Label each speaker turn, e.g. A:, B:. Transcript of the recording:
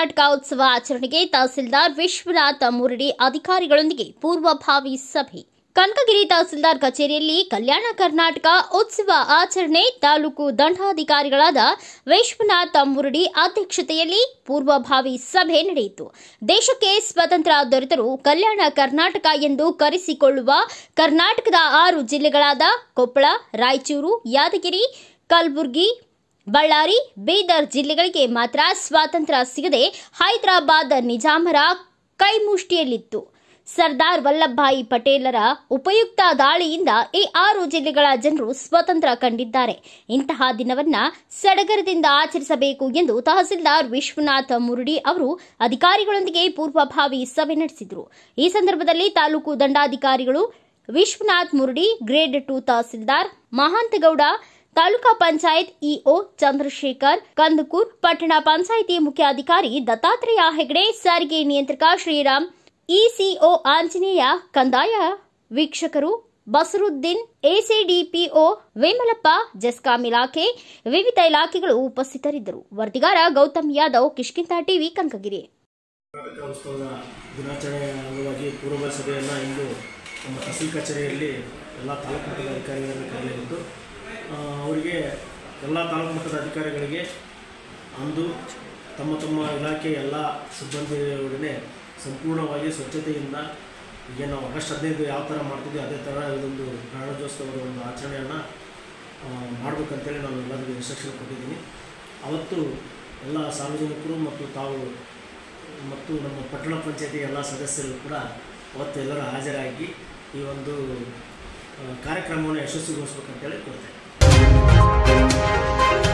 A: ಕರ್ನಾಟಕ ಉತ್ಸವ ಆಚರಣೆಗೆ ತಹಸೀಲ್ದಾರ್ ವಿಶ್ವನಾಥ್ ಮುರಡಿ ಅಧಿಕಾರಿಗಳೊಂದಿಗೆ ಪೂರ್ವಭಾವಿ ಸಭೆ ಕನಕಗಿರಿ ತಹಸೀಲ್ದಾರ್ ಕಚೇರಿಯಲ್ಲಿ ಕಲ್ಯಾಣ ಕರ್ನಾಟಕ ಉತ್ಸವ ಆಚರಣೆ ತಾಲೂಕು ದಂಡಾಧಿಕಾರಿಗಳಾದ ವಿಶ್ವನಾಥ್ ಮುರಡಿ ಅಧ್ಯಕ್ಷತೆಯಲ್ಲಿ ಪೂರ್ವಭಾವಿ ಸಭೆ ನಡೆಯಿತು ದೇಶಕ್ಕೆ ಸ್ವತಂತ್ರ ದೊರೆತರೂ ಕಲ್ಯಾಣ ಕರ್ನಾಟಕ ಎಂದು ಕರೆಸಿಕೊಳ್ಳುವ ಕರ್ನಾಟಕದ ಆರು ಜಿಲ್ಲೆಗಳಾದ ಕೊಪ್ಪಳ ರಾಯಚೂರು ಯಾದಗಿರಿ ಕಲಬುರಗಿ ಬಳ್ಳಾರಿ ಬೀದರ್ ಜಿಲ್ಲೆಗಳಿಗೆ ಮಾತ್ರ ಸ್ವಾತಂತ್ರ್ಯ ಸಿಗದೆ ಹೈದರಾಬಾದ್ ನಿಜಾಮರ ಕೈಮುಷ್ಟಿಯಲ್ಲಿತ್ತು ಸರ್ದಾರ್ ವಲ್ಲಭಭಾಯಿ ಪಟೇಲರ ಉಪಯುಕ್ತ ದಾಳಿಯಿಂದ ಈ ಆರು ಜಿಲ್ಲೆಗಳ ಜನರು ಸ್ವತಂತ್ರ ಕಂಡಿದ್ದಾರೆ ಇಂತಹ ದಿನವನ್ನ ಸಡಗರದಿಂದ ಆಚರಿಸಬೇಕು ಎಂದು ತಹಸೀಲ್ದಾರ್ ವಿಶ್ವನಾಥ್ ಮುರುಡಿ ಅವರು ಅಧಿಕಾರಿಗಳೊಂದಿಗೆ ಪೂರ್ವಭಾವಿ ಸಭೆ ನಡೆಸಿದರು ಈ ಸಂದರ್ಭದಲ್ಲಿ ತಾಲೂಕು ದಂಡಾಧಿಕಾರಿಗಳು ವಿಶ್ವನಾಥ್ ಮುರುಡಿ ಗ್ರೇಡ್ ಟು ತಹಸೀಲ್ದಾರ್ ಮಹಾಂತಗೌಡ ತಾಲೂಕಾ ಪಂಚಾಯತ್ ಇಒ ಚಂದ್ರಶೇಖರ್ ಕಂದಕೂರ್ ಪಟ್ಟಣ ಪಂಚಾಯಿತಿ ಮುಖ್ಯಾಧಿಕಾರಿ ದತ್ತಾತ್ರೇಯ ಹೆಗಡೆ ಸಾರಿಗೆ ನಿಯಂತ್ರಕ ಶ್ರೀರಾಮ್ ಇಸಿಒ ಆಂಜನೇಯ ಕಂದಾಯ ವೀಕ್ಷಕರು ಬಸರುದ್ದೀನ್ ಎಸಿಡಿಪಿಒ ವಿಮಲಪ್ಪ ಜೆಸ್ಕಾಂ ಇಲಾಖೆ ವಿವಿಧ ಇಲಾಖೆಗಳು ಉಪಸ್ಥಿತರಿದ್ದರು ವರದಿಗಾರ ಗೌತಮ್ ಯಾದವ್ ಕಿಷ್ಕಿಂತ ಟಿವಿ ಕನಕಗಿರಿ
B: ಕರ್ನಾಟಕ ಉತ್ಸವದ ದಿನಾಚರಣೆಯ ಅಂಗವಾಗಿ ಪೂರ್ವ ಸಭೆಯನ್ನು ಇಂದು ನಮ್ಮ ತಹಸೀಲ್ ಕಚೇರಿಯಲ್ಲಿ ಎಲ್ಲ ತಾಲೂಕು ಮಟ್ಟದ ಅಧಿಕಾರಿಗಳನ್ನು ಕರೆಯಲಿದ್ದು ಆ, ಅವರಿಗೆ ಎಲ್ಲ ತಾಲೂಕು ಮಟ್ಟದ ಅಧಿಕಾರಿಗಳಿಗೆ ಅಂದು ತಮ್ಮ ತಮ್ಮ ಇಲಾಖೆಯ ಎಲ್ಲ ಸಿಬ್ಬಂದಿಯೊಡನೆ ಸಂಪೂರ್ಣವಾಗಿ ಸ್ವಚ್ಛತೆಯಿಂದ ಈಗ ನಾವು ಆಗಸ್ಟ್ ಹದಿನೈದು ಯಾವ ಥರ ಮಾಡ್ತಿದ್ವಿ ಅದೇ ಥರ ಇದೊಂದು ಗಣರಾಜ್ಯೋತ್ಸವದ ಒಂದು ಆಚರಣೆಯನ್ನು ಮಾಡ್ಬೇಕಂತೇಳಿ ನಾನು ಎಲ್ಲರಿಗೂ ಇನ್ಸ್ಟ್ರಕ್ಷನ್ ಕೊಟ್ಟಿದ್ದೀನಿ ಅವತ್ತು ಎಲ್ಲ ಸಾರ್ವಜನಿಕರು ಮತ್ತು ತಾವು ಮತ್ತು ನಮ್ಮ ಪಟ್ಟಣ ಪಂಚಾಯತಿ ಎಲ್ಲ ಸದಸ್ಯರು ಕೂಡ ಅವತ್ತು ಎಲ್ಲರೂ ಹಾಜರಾಗಿ ಈ ಒಂದು ಆ, ಕಾರ್ಯಕ್ರಮವನ್ನು ಯಶಸ್ವಿಗೊಳಿಸ್ಬೇಕಂತೇಳಿ ಕೊಡ್ತೇನೆ